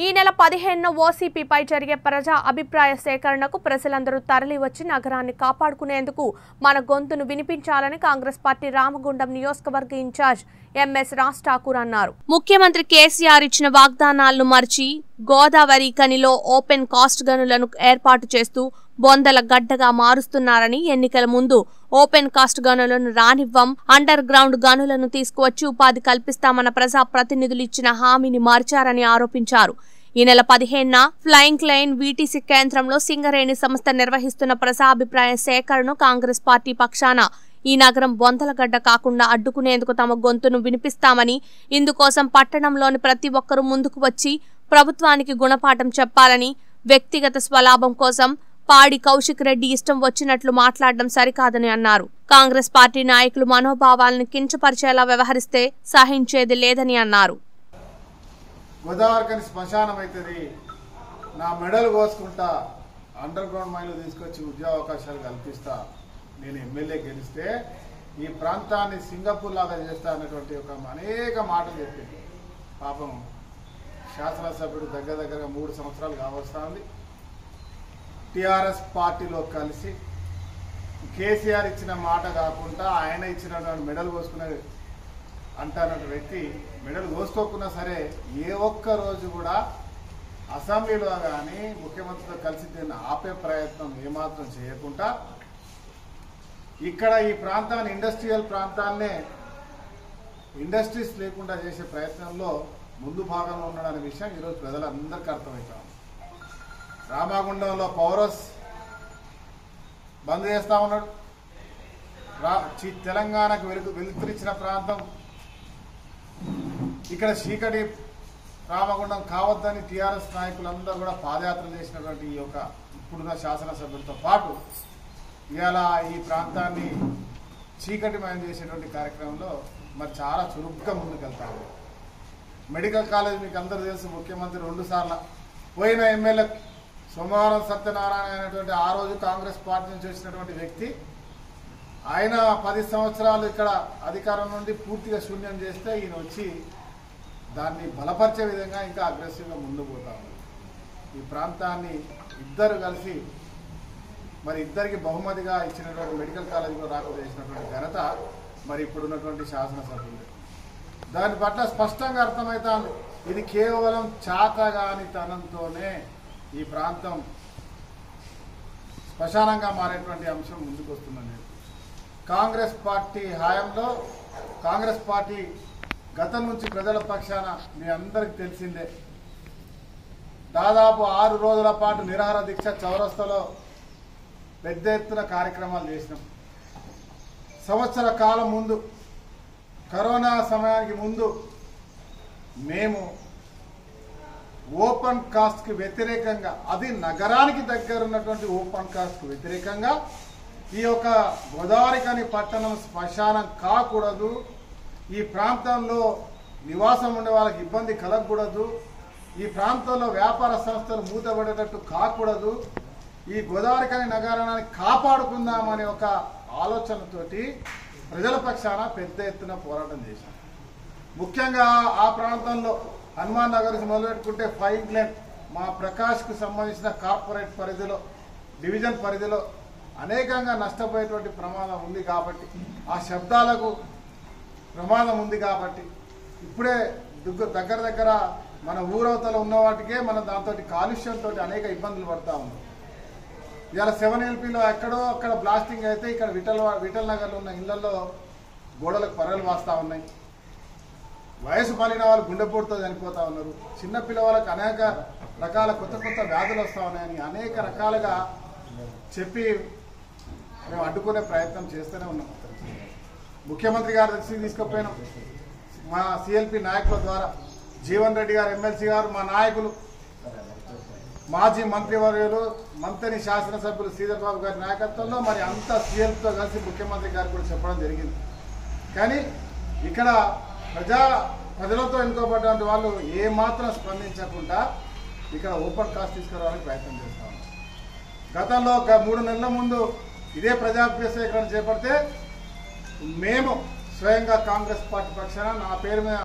ఈ నెల పదిహేనున ఓసీపీపై జరిగే ప్రజా అభిప్రాయ సేకరణకు ప్రజలందరూ తరలివచ్చి నగరాన్ని కాపాడుకునేందుకు మన గొంతును వినిపించాలని కాంగ్రెస్ పార్టీ రామగుండం నియోజకవర్గ ఇన్ఛార్జ్ ఎంఎస్ రాజ్ ఠాకూర్ అన్నారు ముఖ్యమంత్రి కేసీఆర్ ఇచ్చిన వాగ్దానాలను మర్చి గోదావరి కనిలో ఓపెన్ కాస్ట్ గనులను ఏర్పాటు చేస్తూ బొందల గడ్డగా మారుస్తున్నారని ఎన్నికల ముందు ఓపెన్ కాస్ట్ గనులను రానివ్వం అండర్ గ్రౌండ్ గనులను తీసుకువచ్చి ఉపాధి కల్పిస్తామన్న ప్రజా ప్రతినిధులు ఇచ్చిన హామీని మార్చారని ఆరోపించారు ఈ నెల పదిహేనున ఫ్లయింగ్ లైన్ వీటీసీ కేంద్రంలో సింగరేణి సంస్థ నిర్వహిస్తున్న ప్రజాభిప్రాయ సేకరణను కాంగ్రెస్ పార్టీ పక్షాన ఈ నగరం బొంతలగడ్డ కాకుండా అడ్డుకునేందుకు తమ గొంతును వినిపిస్తామని ఇందుకోసం పట్టణంలోని ప్రతి ఒక్కరూ ముందుకు వచ్చి ప్రభుత్వానికి గుణపాఠం చెప్పాలని వ్యక్తిగత స్వలాభం కోసం పాడి కౌశిక్ రెడ్డి ఇష్టం వచ్చినట్లు మాట్లాడడం సరికాదని అన్నారు కాంగ్రెస్ పార్టీ నాయకులు మనోభావాలను కించపరిచేలా వ్యవహరిస్తే సహించేది లేదని అన్నారు గోదావరికని శ్మశానం అవుతుంది నా మెడలు కోసుకుంటా అండర్ గ్రౌండ్ మైలు తీసుకొచ్చి ఉద్యోగ అవకాశాలు కల్పిస్తా నేను ఎమ్మెల్యే గెలిస్తే ఈ ప్రాంతాన్ని సింగపూర్ లాగా చేస్తా అన్నటువంటి ఒక అనేక మాటలు చెప్పింది పాపం శాసనసభ్యుడు దగ్గర దగ్గరగా మూడు సంవత్సరాలు కావస్తా ఉంది టిఆర్ఎస్ పార్టీలో కలిసి కేసీఆర్ ఇచ్చిన మాట కాకుండా ఆయన ఇచ్చినటువంటి మెడల్ కోసుకునే అంటున్న వ్యక్తి మెడల్ కోసుకోకున్నా సరే ఏ ఒక్క రోజు కూడా అసెంబ్లీలో కానీ ముఖ్యమంత్రితో కలిసి దీన్ని ఆపే ప్రయత్నం ఏమాత్రం చేయకుండా ఇక్కడ ఈ ప్రాంతాన్ని ఇండస్ట్రియల్ ప్రాంతాన్నే ఇండస్ట్రీస్ లేకుండా చేసే ప్రయత్నంలో ముందు భాగంలో ఉన్నాడనే విషయం ఈరోజు ప్రజలందరికీ అర్థమవుతా ఉంది. రామాగుండంలో పౌరస్ బంద్ చేస్తా ఉన్నాడు రా చి- తెలంగాణకు వెలుగు వెలుతురిచ్చిన ప్రాంతం ఇక్కడ చీకటి రామగుండం కావద్దని టీఆర్ఎస్ నాయకులందరూ కూడా పాదయాత్ర చేసినటువంటి ఈ యొక్క ఇప్పుడున్న శాసనసభ్యులతో పాటు ఇవాళ ఈ ప్రాంతాన్ని చీకటిమయం చేసేటువంటి కార్యక్రమంలో మరి చాలా చురుగ్గా ముందుకెళ్తాము మెడికల్ కాలేజ్ మీకు అందరూ తెలుసు ముఖ్యమంత్రి రెండు సార్లు పోయిన ఎమ్మెల్యే సోమవారం సత్యనారాయణ అనేటువంటి ఆ రోజు కాంగ్రెస్ పార్టీ నుంచి వచ్చినటువంటి వ్యక్తి ఆయన పది సంవత్సరాలు ఇక్కడ అధికారం నుండి పూర్తిగా శూన్యం చేస్తే ఈయన వచ్చి దాన్ని బలపరిచే విధంగా ఇంకా అగ్రెసివ్గా ముందుకు పోతా ఉన్నారు ఈ ప్రాంతాన్ని ఇద్దరు కలిసి మరి ఇద్దరికి బహుమతిగా ఇచ్చినటువంటి మెడికల్ కాలేజీలో రాకుండా చేసినటువంటి ఘనత మరి ఇప్పుడున్నటువంటి శాసనసభ్యులు దాని పట్ల స్పష్టంగా అర్థమవుతాను ఇది కేవలం చాతగాని తనంతోనే ఈ ప్రాంతం శ్మశానంగా మారేటువంటి అంశం ముందుకు వస్తుందని కాంగ్రెస్ పార్టీ హయాంలో కాంగ్రెస్ పార్టీ గతం నుంచి ప్రజల పక్షాన మీ అందరికి తెలిసిందే దాదాపు ఆరు రోజుల పాటు నిరాహార దీక్ష చౌరస్తలో పెద్ద ఎత్తున కార్యక్రమాలు చేసినాం సంవత్సర కాలం ముందు కరోనా సమయానికి ముందు మేము ఓపెన్ కాస్ట్కి వ్యతిరేకంగా అది నగరానికి దగ్గర ఉన్నటువంటి ఓపెన్ కాస్ట్కి వ్యతిరేకంగా ఈ యొక్క గోదావరికని పట్టణం శ్మశానం కాకూడదు ఈ ప్రాంతంలో నివాసం ఉండే వాళ్ళకి ఇబ్బంది కలగకూడదు ఈ ప్రాంతంలో వ్యాపార సంస్థలు మూతపడేటట్టు కాకూడదు ఈ గోదావరికని నగరాన్ని కాపాడుకుందామనే ఒక ఆలోచనతోటి ప్రజల పక్షాన పెద్ద ఎత్తున పోరాటం చేశాం ముఖ్యంగా ఆ ప్రాంతంలో హనుమాన్ నగర్ నుంచి మొదలుపెట్టుకుంటే ఫైవ్ లైన్ మా ప్రకాష్కు సంబంధించిన కార్పొరేట్ పరిధిలో డివిజన్ పరిధిలో అనేకంగా నష్టపోయేటువంటి ప్రమాదం ఉంది కాబట్టి ఆ శబ్దాలకు ప్రమాదం ఉంది కాబట్టి ఇప్పుడే దుగ్గ దగ్గర దగ్గర మన ఊరవతల ఉన్న వాటికే మనం దాంతో కాలుష్యంతో అనేక ఇబ్బందులు పడతా ఉన్నాం ఇవాళ సెవెన్ ఎల్పీలో ఎక్కడో అక్కడ బ్లాస్టింగ్ అయితే ఇక్కడ విఠల్ విఠల్ నగర్లో ఉన్న ఇళ్లలో గోడలకు పరలు వాస్తూ ఉన్నాయి వయసు పలిన వాళ్ళు గుండెపోటుతో చనిపోతా ఉన్నారు చిన్న పిల్లవాళ్ళకి అనేక రకాల కొత్త కొత్త వ్యాధులు వస్తూ ఉన్నాయని అనేక రకాలుగా చెప్పి మేము అడ్డుకునే ప్రయత్నం చేస్తూనే ఉన్నాం ముఖ్యమంత్రి గారి దృష్టికి తీసుకుపోయినాం మా సిఎల్పి నాయకుల ద్వారా జీవన్ రెడ్డి గారు ఎమ్మెల్సీ గారు మా నాయకులు మాజీ మంత్రివర్యులు మంత్రి శాసనసభ్యులు శ్రీధర్ బాబు గారి నాయకత్వంలో మరి అంతా సీఎల్తో కలిసి ముఖ్యమంత్రి గారు కూడా చెప్పడం జరిగింది కానీ ఇక్కడ ప్రజా ప్రజలతో ఎన్నుకోబడ్డ వాళ్ళు ఏమాత్రం స్పందించకుండా ఇక్కడ ఓపెన్ కాస్ట్ తీసుకురావడానికి ప్రయత్నం చేస్తా ఉన్నారు గతంలో ఒక మూడు నెలల ముందు ఇదే ప్రజాప్రియ సేకరణ చేపడితే మేము స్వయంగా కాంగ్రెస్ పార్టీ పక్షాన నా పేరు మీద